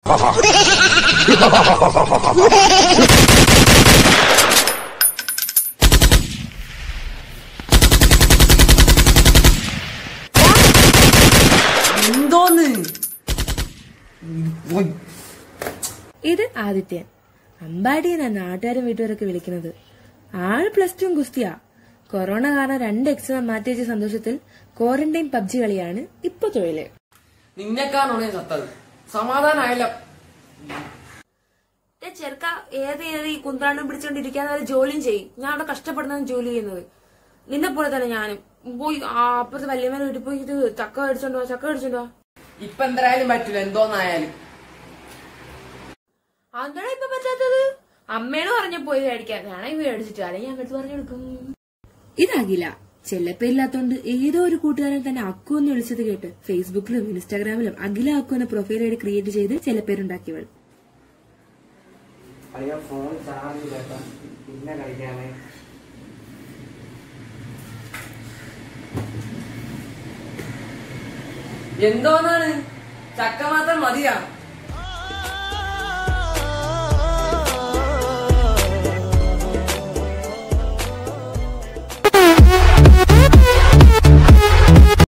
എന്തോന്ന് ഇത് ആദിത്യൻ അമ്പാടി എന്നാ നാട്ടുകാരും വീട്ടുകാരൊക്കെ വിളിക്കുന്നത് ആള് പ്ലസ് ടു ഗുസ്തിയാ കൊറോണ കാരണം രണ്ട് എക്സാം മാറ്റിവെച്ച സന്തോഷത്തിൽ ക്വാറന്റൈൻ പബ്ജി കളിയാണ് ഇപ്പൊ തൊഴില് നിന്നെക്കാണോണേ സത്തത് സമാധാനായല്ലോ ചെറുക്ക ഏത് ഏത് ഈ കുന്ത്രാണ്ടും പിടിച്ചോണ്ടിരിക്കാതെ വല്ല ജോലിയും ചെയ്യും ഞാൻ അവിടെ കഷ്ടപ്പെടുന്നതാണ് ജോലി ചെയ്യുന്നത് നിന്നെ പോലെ തന്നെ ഞാനും പോയി ആ അപ്പുറത്തെ വല്യമ്മേനെ വീട്ടിൽ പോയി ഇത് ചക്ക മേടിച്ചോണ്ടോ ചക്ക മേടിച്ചോണ്ടോ ഇപ്പൊ എന്തായാലും പറ്റൂല എന്തോന്നായാലും അതാണ് ഇപ്പൊ പറ്റാത്തത് അമ്മേണ് പറഞ്ഞ പോയി മേടിക്കാൻ വേണമെങ്കിൽ മേടിച്ചിട്ട് അല്ലെങ്കിൽ ഞാൻ അടുത്ത് പറഞ്ഞു കൊടുക്കും ഇതാകില്ല ചെല്ലപ്പേരില്ലാത്തോണ്ട് ഏതോ ഒരു കൂട്ടുകാരൻ തന്നെ അക്കു എന്ന് വിളിച്ചത് കേട്ട് ഫേസ്ബുക്കിലും ഇൻസ്റ്റാഗ്രാമിലും അഖില അക്കു എന്ന പ്രൊഫൈൽ ഐഡി ക്രിയേറ്റ് ചെയ്ത് ചെല്ലപ്പേരുണ്ടാക്കിയവൾ അയ്യോ ഫോൺ ചാർജ് കേട്ടോ പിന്നെ കളിക്കാമേ എന്തോന്നാണ് ചക്ക മാത്രം മതിയാ